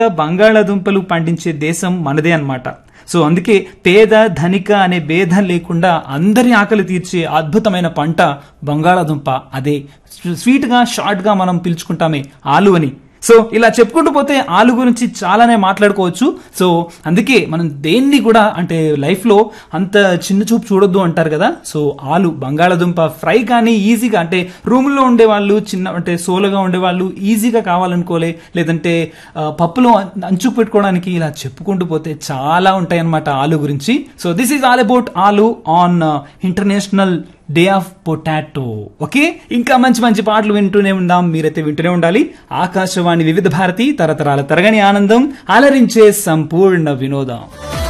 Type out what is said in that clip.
బంగాళాదుంపలు పండించే దేశం మనదే అన్నమాట సో అందుకే పేద ధనిక అనే భేదం లేకుండా అందరి ఆకలి తీర్చే అద్భుతమైన పంట బంగాళాదుంప అదే స్వీట్ గా షార్ట్ గా మనం పిలుచుకుంటామే ఆలు అని సో ఇలా చెప్పుకుంటూ పోతే ఆలు గురించి చాలానే మాట్లాడుకోవచ్చు సో అందుకే మనం దేన్ని కూడా అంటే లైఫ్లో అంత చిన్న చూపు చూడొద్దు అంటారు కదా సో ఆలు బంగాళాదుంప ఫ్రై కానీ ఈజీగా అంటే రూమ్లో ఉండే వాళ్ళు చిన్న అంటే సోలోగా ఉండే వాళ్ళు ఈజీగా కావాలనుకోలే లేదంటే ఆ, పప్పులో అంచు పెట్టుకోవడానికి ఇలా చెప్పుకుంటూ పోతే చాలా ఉంటాయి అన్నమాట ఆలు గురించి so this is all about aloo on international day of potato okay ఇంకా మంచి మంచి పాటలు వింటూనే ఉందాం మీరైతే వింటూనే ఉండాలి ఆకాశవాణి వివిధ భారతి తరతరాల తరగని ఆనందం అలరించే సంపూర్ణ వినోదం